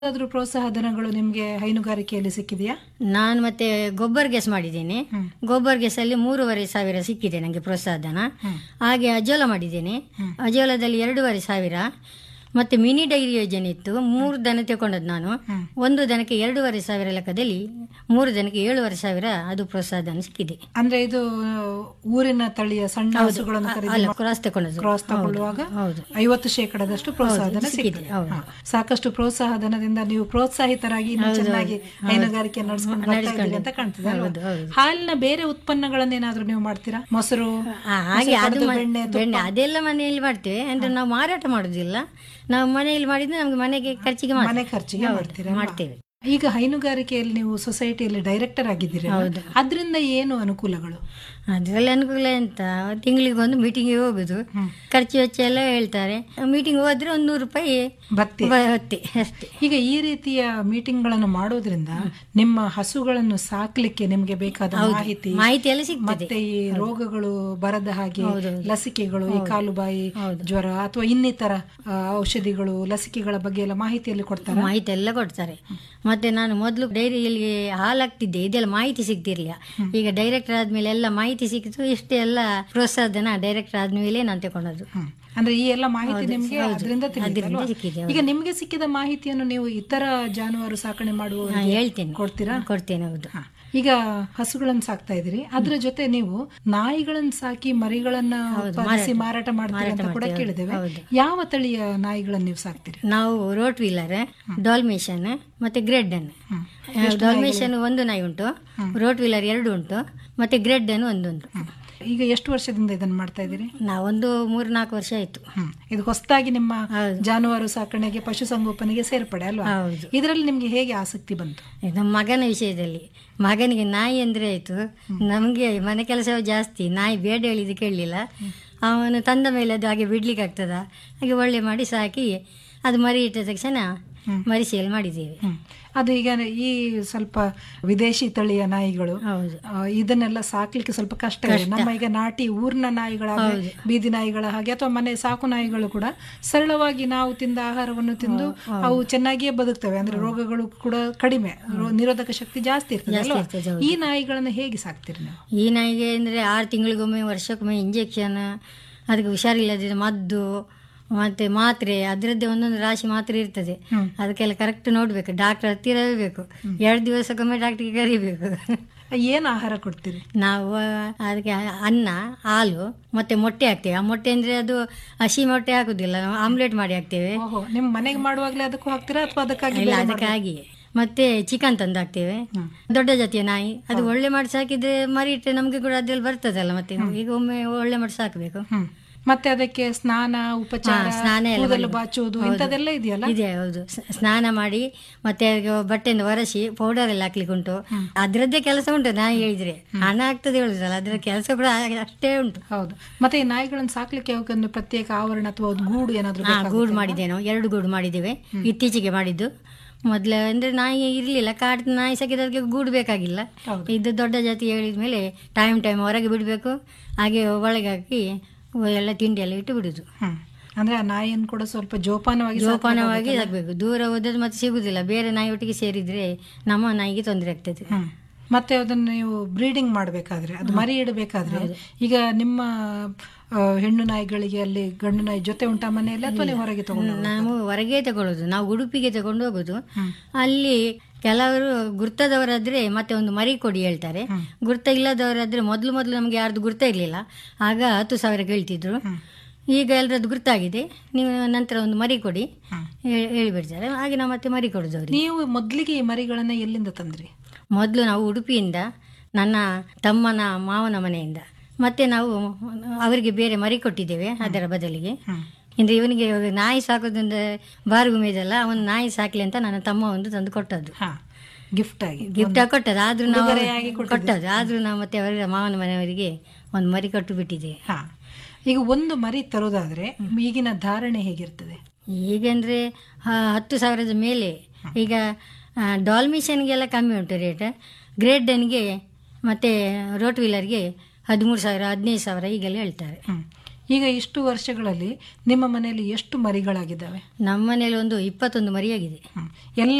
ಯಾವ್ದಾದ್ರು ಪ್ರೋತ್ಸಾಹ ಧನಗಳು ನಿಮ್ಗೆ ಹೈನುಗಾರಿಕೆಯಲ್ಲಿ ಸಿಕ್ಕಿದೆಯಾ ನಾನು ಮತ್ತೆ ಗೊಬ್ಬರ ಗ್ಯಾಸ್ ಮಾಡಿದ್ದೇನೆ ಗೊಬ್ಬರ ಗ್ಯಾಸ್ ಅಲ್ಲಿ ಮೂರುವರೆ ಸಾವಿರ ಸಿಕ್ಕಿದೆ ನನಗೆ ಪ್ರೋತ್ಸಾಹ ಧನ ಹಾಗೆ ಅಜೋಲ ಮಾಡಿದ್ದೇನೆ ಅಜೋಲದಲ್ಲಿ ಎರಡೂವರೆ ಸಾವಿರ ಮತ್ತೆ ಮಿನಿ ಡೈರಿ ಯೋಜನೆ ಇತ್ತು ಮೂರು ದನ ತಗೊಂಡದ್ದು ನಾನು ಒಂದು ದನಕ್ಕೆ ಎರಡೂವರೆ ಸಾವಿರ ಲೆಕ್ಕದಲ್ಲಿ ಮೂರು ದನಕ್ಕೆ ಏಳುವರೆ ಸಾವಿರ ಅದು ಪ್ರೋತ್ಸಾಹ ಧನ ಸಿಕ್ಕಿದೆ ಅಂದ್ರೆ ಇದು ಊರಿನ ತಳಿಯ ಸಣ್ಣ ಹಸುಗಳನ್ನು ಖರೀದಿ ಅಲ್ಲ ಕ್ರಾಸ್ ತಗೊಂಡದ್ದು ಕ್ರಾಸ್ ತಗೊಳ್ಳುವಾಗ ಹೌದು ಐವತ್ತು ಶೇಕಡದಷ್ಟು ಪ್ರೋತ್ಸಾಹ ಧನ ಸಿಕ್ಕಿದೆ ಹಾ. ಸಾಕಷ್ಟು ಪ್ರೋತ್ಸಾಹ ಧನದಿಂದ ನೀವು ಪ್ರೋತ್ಸಾಹಿತರಾಗಿ ಇನ್ನೂ ಚೆನ್ನಾಗಿ ಹೈನುಗಾರಿಕೆ ನಡೆಸ್ಕೊಂಡು ಬರ್ತಾ ಇದ್ದೀರಿ ಅಂತ ಕಾಣ್ತದೆ ಅಲ್ವಾ? ಹಾಲಿನ ಬೇರೆ ಉತ್ಪನ್ನಗಳನ್ನೇನಾದ್ರೂ ನೀವು ಮಾಡ್ತೀರಾ ಮೊಸರು ಆ, ಹಾಗೆ ಅದು ಕಡ್ದು ಮ- ಬೆಣ್ಣೆ, ಬೆಣ್ಣೆ ಅದೆಲ್ಲ ಮನೆಯಲ್ಲಿ ಮಾಡ್ತೇವೆ ಅಂದ್ರೆ ನಾವು ಮಾರಾಟ ಮಾಡುದಿಲ್ಲ ನಾವು ಮನೆಯಲ್ಲಿ ಮಾಡಿದ್ರೆ ನಮ್ಗೆ ಮನೆಗೆ ಖರ್ಚಿಗೆ ಮಾತ್ರ. ಮನೆ ಖರ್ಚಿಗೆ ಹೌದು, ಮಾಡ್ತೀರಾ ಮಾಡ್ತೇವೆ ಈಗ ಹೈನುಗಾರಿಕೆಯಲ್ಲಿ ನೀವು ಸೊಸೈಟಿಯಲ್ಲಿ ಡೈರೆಕ್ಟರ್ ಆಗಿದ್ದೀರಿ ಅದರಿಂದ ಏನು ಅನುಕೂಲಗಳು ಅದರಲ್ಲಿ ಅನುಕೂಲ ಎಂತ ತಿಂಗಳಿಗೆ ಒಂದು ಮೀಟಿಂಗ್ಗೆ ಹೋಗುದು ಖರ್ಚು ವೆಚ್ಚ ಎಲ್ಲ ಹೇಳ್ತಾರೆ ಮೀಟಿಂಗ್ ಹೋದ್ರೆ ಒಂದು ನೂರು ರೂಪಾಯಿ ಭತ್ಯೆ ಬ- ಹೊತ್ತೆ ಅಷ್ಟೇ ಈಗ ಈ ರೀತಿಯ ಮೀಟಿಂಗ್ಗಳನ್ನು ಮಾಡೋದ್ರಿಂದ ನಿಮ್ಮ ಹಸುಗಳನ್ನು ಸಾಕ್ಲಿಕ್ಕೆ ನಿಮ್ಗೆ ಬೇಕಾದ ಮಾಹಿತಿ ಮಾಹಿತಿ ಎಲ್ಲ ಸಿಗ್ತದೆ ಮತ್ತೆ ಈ ರೋಗಗಳು ಬರದ ಹಾಗೆ ಲಸಿಕೆಗಳು ಈ ಕಾಲುಬಾಯಿ ಜ್ವರ ಅಥವಾ ಇನ್ನಿತರ ಆ, ಔಷಧಿಗಳು ಲಸಿಕೆಗಳ ಬಗ್ಗೆ ಎಲ್ಲ ಮಾಹಿತಿಯಲ್ಲಿ ಕೊಡ್ತಾರೆ ಮಾಹಿತಿ ಎಲ್ಲ ಕೊಡ್ತಾರೆ ಮತ್ತೆ ನಾನು ಮೊದಲು ಡೈರಿಯಲ್ಲಿ ಹಾಲಾಗ್ತಿದ್ದೆ ಇದೆಲ್ಲ ಮಾಹಿತಿ ಸಿಗ್ತಿರ್ಲಿಲ್ಲ ಈಗ ಡೈರೆಕ್ಟರ್ ಆದ್ಮೇಲೆ ಎಲ್ಲ ಮಾಹಿತಿ ಸಿಕ್ಕಿತು ಇಷ್ಟೇ ಎಲ್ಲ ಪ್ರೋತ್ಸಾಹನ ಡೈರೆಕ್ಟರ್ ಆದ್ಮೇಲೆ ನಾನು ತಗೊಂಡದ್ದು ಅಂದ್ರೆ ಈ ಎಲ್ಲ ಮಾಹಿತಿ ನಿಮ್ಗೆ ಅದರಿಂದ ಅದರಿಂದ ಸಿಕ್ಕಿದೆ ಈಗ ನಿಮ್ಗೆ ಸಿಕ್ಕಿದ ಮಾಹಿತಿಯನ್ನು ನೀವು ಇತರ ಜಾನುವಾರು ಸಾಕಣೆ ಮಾಡುವ ಹಾ, ಹೇಳ್ತೇನೆ ಕೊಡ್ತೀರಾ ಕೊಡ್ತೇನೆ ಹೌದು ಹಾ. ಈಗ ಹಸುಗಳನ್ನ ಸಾಕ್ತಾ ಇದ್ದೀರಿ ಅದ್ರ ಜೊತೆ ನೀವು ನಾಯಿಗಳನ್ನ ಸಾಕಿ ಮರಿಗಳನ್ನ ಉತ್ಪಾದಿಸಿ ಮಾರಾಟ ಮಾಡ್ತೀರಿ ಅಂತ ಕೂಡ ಕೇಳಿದ್ದೇವೆ ಯಾವ ತಳಿಯ ನಾಯಿಗಳನ್ನ ನೀವು ಸಾಕ್ತೀರಿ ನಾವು ರೋಟ್ ವೀಲರ್ ಡಾಲ್ಮೇಷನ್ ಮತ್ತೆ ಗ್ರೆಡ್ ಅನ್ನು ಡಾಲ್ಮೇಷನ್ ಒಂದು ನಾಯಿ ಉಂಟು ರೋಟ್ ವೀಲರ್ ಎರಡು ಉಂಟು ಮತ್ತೆ ಗ್ರೆಡ್ ಅನ್ನು ಒಂದುಂಟು ಈಗ ಎಷ್ಟು ವರ್ಷದಿಂದ ಇದನ್ನ ಮಾಡ್ತಾ ಇದ್ದೀರಿ ನಾವೊಂದು ಮೂರು ನಾಲ್ಕು ವರ್ಷ ಆಯ್ತು ಹ್ಮ್. ಇದು ಹೊಸದಾಗಿ ನಿಮ್ಮ ಹೌದು. ಜಾನುವಾರು ಸಾಕಣೆಗೆ ಪಶುಸಂಗೋಪನೆಗೆ ಸೇರ್ಪಡೆ ಅಲ್ವಾ ಹೌದು ಇದರಲ್ಲಿ ನಿಮ್ಗೆ ಹೇಗೆ ಆಸಕ್ತಿ ಬಂತು ಇದು ನಮ್ಮ ಮಗನ ವಿಷಯದಲ್ಲಿ ಮಗನಿಗೆ ನಾಯಿ ಅಂದ್ರೆ ಆಯ್ತು ನಮಗೆ ಮನೆ ಕೆಲಸ ಜಾಸ್ತಿ ನಾಯಿ ಬೇಡ ಹೇಳಿದ್ದು ಕೇಳಲಿಲ್ಲ ಅವನು ತಂದ ಮೇಲೆ ಅದು ಹಾಗೆ ಬಿಡ್ಲಿಕ್ಕೆ ಆಗ್ತದ ಹಾಗೆ ಒಳ್ಳೆ ಮಾಡಿ ಸಾಕಿ ಅದು ಮರಿ ಇಟ್ಟ ತಕ್ಷಣ ಮರಿ ಸೇಲ್ ಮಾಡಿದ್ದೇವೆ ಹ್ಮ್. ಅದು ಈಗ ಈ ಸ್ವಲ್ಪ ವಿದೇಶಿ ತಳಿಯ ನಾಯಿಗಳು ಹೌದು ಆ, ಇದನ್ನೆಲ್ಲ ಸಾಕ್ಲಿಕ್ಕೆ ಸ್ವಲ್ಪ ಕಷ್ಟ ಇದೆ ನಮ್ಮ ಈಗ ನಾಟಿ ಊರ್ನ ನಾಯಿಗಳಾಗಲಿ ಬೀದಿ ನಾಯಿಗಳ ಹಾಗೆ ಅಥವಾ ಮನೆ ಸಾಕು ನಾಯಿಗಳು ಕೂಡ ಸರಳವಾಗಿ ನಾವು ತಿಂದ ಆಹಾರವನ್ನು ತಿಂದು ಅವು ಚೆನ್ನಾಗಿಯೇ ಬದುಕ್ತವೆ ಅಂದ್ರೆ ರೋಗಗಳು ಕೂಡ ಕಡಿಮೆ ರೋ- ನಿರೋಧಕ ಶಕ್ತಿ ಜಾಸ್ತಿ ಇರ್ತದೆ ಅಲ್ವಾ ಇರ್ತದೆ, ಈ ನಾಯಿಗಳನ್ನ ಹೇಗೆ ಸಾಕ್ತೀರಿ ನೀವು ಈ ನಾಯಿಗೆ ಅಂದರೆ ಆರು ತಿಂಗಳಿಗೊಮ್ಮೆ ವರ್ಷಕ್ಕೊಮ್ಮೆ ಇಂಜೆಕ್ಷನ್ ಅದಕ್ಕೆ ಹುಷಾರಿಲ್ಲದಿದ್ದರೆ ಮದ್ದು ಮತ್ತೆ ಮಾತ್ರೆ ಅದರದ್ದೇ ಒಂದೊಂದು ರಾಶಿ ಮಾತ್ರೆ ಇರ್ತದೆ ಅದಕ್ಕೆಲ್ಲ ಕರೆಕ್ಟ್ ನೋಡ್ಬೇಕು ಡಾಕ್ಟರ್ ಹತ್ತಿರ ಬೇಕು ಎರಡು ದಿವಸಕ್ಕೊಮ್ಮೆ ಡಾಕ್ಟ್ರಿಗೆ ಕರಿಬೇಕು ಏನ್ ಆಹಾರ ಕೊಡ್ತೀರಿ ನಾವು ಅದಕ್ಕೆ ಅನ್ನ ಹಾಲು ಮತ್ತೆ ಮೊಟ್ಟೆ ಹಾಕ್ತೇವೆ ಆ ಮೊಟ್ಟೆ ಅಂದ್ರೆ ಅದು ಹಸಿ ಮೊಟ್ಟೆ ಹಾಕುದಿಲ್ಲ ನಾವು ಆಮ್ಲೆಟ್ ಮಾಡಿ ಹಾಕ್ತೇವೆ ಓಹೋ ನಿಮ್ ಮನೆಗೆ ಮಾಡುವಾಗ್ಲೇ ಅದಕ್ಕೂ ಹಾಕ್ತೀರಾ ಅಥವಾ ಅದಕ್ಕಾಗಿ ಇಲ್ಲ ಬೇರೆ ಅದಕ್ಕಾಗಿ ಮತ್ತೆ ಚಿಕನ್ ತಂದು ಹಾಕ್ತೇವೆ ದೊಡ್ಡ ಜಾತಿಯ ನಾಯಿ ಅದು ಒಳ್ಳೆ ಮಾಡಿ ಸಾಕಿದ್ರೆ ಮರಿ ಇಟ್ಟರೆ ನಮ್ಗೆ ಕೂಡ ಅದ್ರಲ್ಲಿ ಬರ್ತದಲ್ಲ ಮತ್ತೆ ಈಗ ಒಮ್ಮೆ ಒಳ್ಳೆ ಮಾಡಿ ಸಾಕಬೇಕು ಹ್ಮ್ ಮತ್ತೆ ಅದಕ್ಕೆ ಸ್ನಾನ ಉಪಚಾರ ಹಾ, ಸ್ನಾನ ಎಲ್ಲ ಕೂದಲು ಮಾಡಿ- ಬಾಚುವುದು ಇಂಥದೆಲ್ಲ ಇದೆಯಲ್ಲ ಇದೆ ಹೌದು ಸ್- ಸ್ನಾನ ಮಾಡಿ ಮತ್ತೆ ಅದಕ್ಕೆ ಬಟ್ಟೆಯಿಂದ ಒರೆಸಿ ಪೌಡರ್ ಎಲ್ಲ ಹಾಕ್ಲಿಕ್ಕೆ ಉಂಟು ಅದ್ರದ್ದೇ ಕೆಲಸ ಉಂಟು ನಾ ಹೇಳಿದ್ರೆ ಹಣ ಆಗ್ತದೆ ಹೇಳುದಲ್ಲ ಅದ್ರ ಕೆಲಸ ಕೂಡ ಹಾಗೆ ಅಷ್ಟೇ ಉಂಟು ಹೌದು ಮತ್ತೆ ಈ ನಾಯಿಗಳನ್ನ ಸಾಕ್ಲಿಕ್ಕೆ ಒಂದು ಪ್ರತ್ಯೇಕ ಆವರಣ ಅಥವಾ ಒಂದು ಗೂಡು ಏನಾದ್ರು ಹಾ ಗೂಡು ಮಾಡಿದ್ದೇವೆ ನಾವು ಎರಡು ಗೂಡು ಮಾಡಿದ್ದೇವೆ ಇತ್ತೀಚೆಗೆ ಮಾಡಿದ್ದು ಮೊದಲು ಅಂದ್ರೆ ನಾಯಿ ಇರಲಿಲ್ಲ ಕಾಡು ನಾಯಿ ಸಾಕಿದಕ್ಕೆ ಗೂಡು ಬೇಕಾಗಿಲ್ಲ ಇದು ದೊಡ್ಡ ಜಾತಿ ಹೇಳಿದ ಮೇಲೆ ಟೈಮ್ ಟೈಮ್ ಹೊರಗೆ ಬಿಡಬೇಕು ಹಾಗೆ ಒಳಗೆ ಹಾಕಿ ಎಲ್ಲ ತಿಂಡಿ ಎಲ್ಲ ಇಟ್ಟು ಬಿಡುದು ಹ್ಮ್ ಅಂದ್ರೆ ಆ ನಾಯಿಯನ್ನು ಕೂಡ ಸ್ವಲ್ಪ ಜೋಪಾನವಾಗಿ ಜೋಪಾನವಾಗಿ ಸಾಕಬೇಕು ದೂರ ಹೋದದ್ದು ಮತ್ತೆ ಸಿಗುದಿಲ್ಲ ಬೇರೆ ನಾಯಿ ಒಟ್ಟಿಗೆ ಸೇರಿದ್ರೆ ನಮ್ಮ ನಾಯಿಗೆ ತೊಂದರೆ ಆಗ್ತದೆ ಹ್ಮ್ ಮತ್ತೆ ಅದನ್ನ ನೀವು ಬ್ರೀಡಿಂಗ್ ಮಾಡ್ಬೇಕಾದ್ರೆ ಅದು ಮರಿ ಇಡಬೇಕಾದ್ರೆ ಈಗ ನಿಮ್ಮ ಆ, ಹೆಣ್ಣು ನಾಯಿಗಳಿಗೆ ಅಲ್ಲಿ ಗಂಡು ನಾಯಿ ಜೊತೆ ಉಂಟಾ ಮನೆಯಲ್ಲಿ ಅಥವಾ ನೀವು ಹೊರಗೆ ತಗೊಂಡು ನಾವು ಹೊರಗೆ ತಗೊಳ್ಳೋದು ನಾವು ಉಡುಪಿಗೆ ತಗೊಂಡು ಹೋಗೋದು ಅಲ್ಲಿ ಕೆಲವರು ಗುರ್ತದವರಾದ್ರೆ ಮತ್ತೆ ಒಂದು ಮರಿ ಕೊಡಿ ಹೇಳ್ತಾರೆ ಗುರ್ತ ಇಲ್ಲದವರಾದ್ರೆ ಮೊದಲು ಮೊದಲು ನಮಗೆ ಯಾರ್ದು ಗುರ್ತ ಇರಲಿಲ್ಲ ಆಗ ಹತ್ತು ಸಾವಿರ ಕೇಳ್ತಿದ್ರು ಈಗ ಎಲ್ಲರದ್ದು ಗುರ್ತಾಗಿದೆ ನೀವು ನಂತರ ಒಂದು ಮರಿ ಕೊಡಿ ಹೇ- ಹೇಳಿಬಿಡ್ತಾರೆ ಹಾಗೆ ನಾವು ಮತ್ತೆ ಮರಿ ಕೊಡೋದು ಅವ್ರಿಗೆ ನೀವು ಮೊದ್ಲಿಗೆ ಈ ಮರಿಗಳನ್ನ ಎಲ್ಲಿಂದ ತಂದ್ರಿ ಮೊದಲು ನಾವು ಉಡುಪಿಯಿಂದ ನನ್ನ ತಮ್ಮನ ಮಾವನ ಮನೆಯಿಂದ ಮತ್ತೆ ನಾವು ಅವರಿಗೆ ಬೇರೆ ಮರಿ ಕೊಟ್ಟಿದ್ದೇವೆ ಅದರ ಬದಲಿಗೆ ಅಂದ್ರೆ ಇವನಿಗೆ ಇವಾಗ ನಾಯಿ ಸಾಕೋದ್ರಿಂದ ಬಾರುಗುಮೇದಲ್ಲ ಅವನು ನಾಯಿ ಸಾಕ್ಲಿ ಅಂತ ನನ್ನ ತಮ್ಮ ಒಂದು ತಂದು ಕೊಟ್ಟದ್ದು ಹಾ ಗಿಫ್ಟ್ ಆಗಿ ಗಿಫ್ಟ್ ಕೊಟ್ಟದ್ದು ಆದ್ರೂ ನಾವು ಉಡುಗೊರೆಯಾಗಿ ಕೊಟ್ಟದ್ದು ಆದ್ರೂ ನಾವು ಮತ್ತೆ ಅವರ ಮಾವನ ಮನೆಯವರಿಗೆ ಒಂದು ಮರಿ ಕೊಟ್ಟು ಬಿಟ್ಟಿದ್ದೇವೆ ಹಾ ಈಗ ಒಂದು ಮರಿ ತರೋದಾದ್ರೆ ಈಗಿನ ಧಾರಣೆ ಹೇಗಿರ್ತದೆ ಈಗಂದ್ರೆ ಹ- ಹತ್ತು ಸಾವಿರದ ಮೇಲೆ ಈಗ ಡಾಲ್ಮಿಷನ್ಗೆಲ್ಲ ಕಮ್ಮಿ ಉಂಟು ರೇಟ್ ಗ್ರೇಟ್ ಡನ್ಗೆ ಮತ್ತು ರೋಟ್ ವೀಲರ್ಗೆ ಹದಿಮೂರು ಸಾವಿರ ಹದಿನೈದು ಸಾವಿರ ಈಗೆಲ್ಲ ಹೇಳ್ತಾರೆ ಹ್ಮ್ ಈಗ ಇಷ್ಟು ವರ್ಷಗಳಲ್ಲಿ ನಿಮ್ಮ ಮನೆಯಲ್ಲಿ ಎಷ್ಟು ಮರಿಗಳಾಗಿದ್ದಾವೆ ನಮ್ಮ ಮನೇಲಿ ಒಂದು ಇಪ್ಪತ್ತೊಂದು ಮರಿಯಾಗಿದೆ ಹ್ಮ್. ಎಲ್ಲ